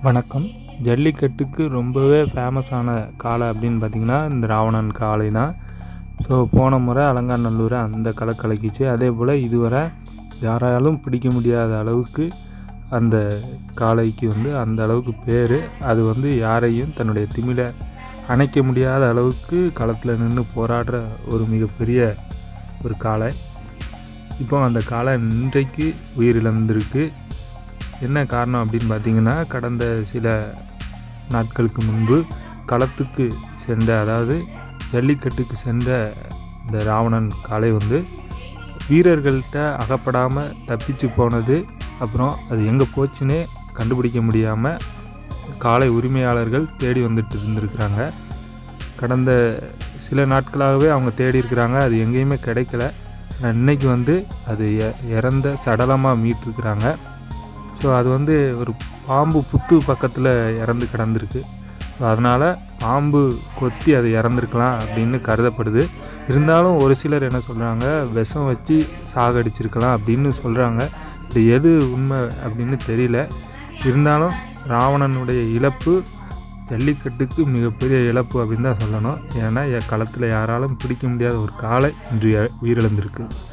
வணக்கம் ஜல்லிக்கட்டுக்கு ரொம்பவே ஃபேமஸான காளை அப்படின்னு பார்த்தீங்கன்னா இந்த ராவணன் காளை தான் ஸோ போன முறை அலங்காநல்லூரை அந்த களை கலக்கிச்சு அதே போல் இதுவரை யாராலும் பிடிக்க முடியாத அளவுக்கு அந்த காளைக்கு வந்து அந்த அளவுக்கு பேர் அது வந்து யாரையும் தன்னுடைய திமிலை அணைக்க முடியாத அளவுக்கு களத்தில் நின்று போராடுற ஒரு மிகப்பெரிய ஒரு காளை இப்போ அந்த காளை இன்றைக்கு உயிரிழந்திருக்கு என்ன காரணம் அப்படின்னு பார்த்தீங்கன்னா கடந்த சில நாட்களுக்கு முன்பு களத்துக்கு சென்ற அதாவது ஜல்லிக்கட்டுக்கு சென்ற இந்த ராவணன் காளை வந்து வீரர்கள்ட்ட அகப்படாமல் தப்பிச்சு போனது அப்புறம் அது எங்கே போச்சுன்னே கண்டுபிடிக்க முடியாமல் காளை உரிமையாளர்கள் தேடி வந்துட்டு இருந்திருக்கிறாங்க கடந்த சில நாட்களாகவே அவங்க தேடி இருக்கிறாங்க அது எங்கேயுமே கிடைக்கல ஆனா இன்னைக்கு வந்து அது இ- இறந்த சடலமாக மீட்டிருக்கிறாங்க ஸோ அது வந்து ஒரு பாம்பு புத்து பக்கத்தில் இறந்து கிடந்திருக்கு ஸோ அதனால் பாம்பு கொத்தி அது இறந்துருக்கலாம் அப்படின்னு கருதப்படுது இருந்தாலும் ஒரு சிலர் என்ன சொல்கிறாங்க விஷம் வச்சு சாகடிச்சிருக்கலாம் அப்படின்னு சொல்கிறாங்க இது எது உண்மை அப்படின்னு தெரியல இருந்தாலும் ராவணனுடைய இழப்பு ஜல்லிக்கட்டுக்கு மிகப்பெரிய இழப்பு அப்படின்னு தான் சொல்லணும் ஏன்னா களத்தில் யாராலும் பிடிக்க முடியாத ஒரு காலை இன்று இ- உயிரிழந்திருக்கு